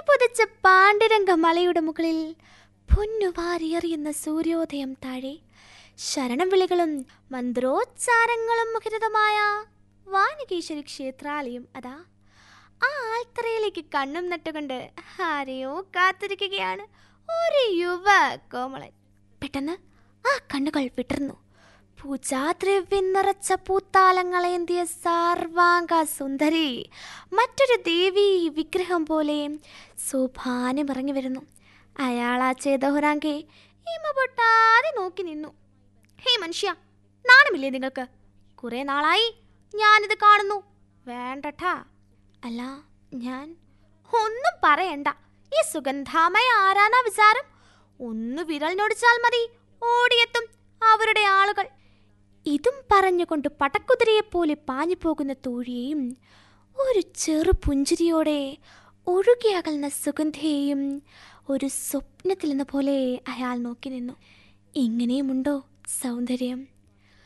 പുതച്ച പാണ്ഡുരംഗ മലയുടെ മുകളിൽ പൊന്നുവാരിയെറിയുന്ന സൂര്യോദയം താഴെ ശരണം വിളികളും മന്ത്രോച്ചാരങ്ങളും മുഖരിതമായ വാനകേശ്വരി ക്ഷേത്രാലയം അതാ ആ ആൽത്തറയിലേക്ക് കണ്ണും നട്ടുകൊണ്ട് ആരെയോ കാത്തിരിക്കുകയാണ് ഒരു യുവ കോമളൻ പെട്ടെന്ന് ആ കണ്ണുകൾ വിടർന്നു പൂജാദ്രവ്യം നിറച്ച പൂത്താലങ്ങളേന്തിയ സാർവാംഗ സുന്ദരി മറ്റൊരു ദേവി വിഗ്രഹം പോലെ സോപാനം ഇറങ്ങി വരുന്നു അയാൾ ആ ചേതഹുരാങ്കെ ഇമ പൊട്ടാതെ നോക്കി നിന്നു ഹേ മനുഷ്യ നാണമില്ലേ നിങ്ങൾക്ക് കുറെ നാളായി ഞാനിത് കാണുന്നു വേണ്ടട്ടാ അല്ല ഞാൻ ഒന്നും പറയണ്ട ഈ സുഗന്ധാമയ ആരാന്നാ വിചാരം ഒന്ന് വിരൽ ഞൊടിച്ചാൽ മതി ഓടിയെത്തും അവരുടെ ആളുകൾ ഇതും പറഞ്ഞുകൊണ്ട് പടക്കുതിരയെപ്പോലെ പാഞ്ഞു പോകുന്ന തോഴിയെയും ഒരു ചെറു പുഞ്ചിരിയോടെ ഒഴുകി അകലുന്ന സുഗന്ധയെയും ഒരു സ്വപ്നത്തിലെന്ന പോലെ അയാൾ നോക്കി നിന്നു ഇങ്ങനെയുമുണ്ടോ സൗന്ദര്യം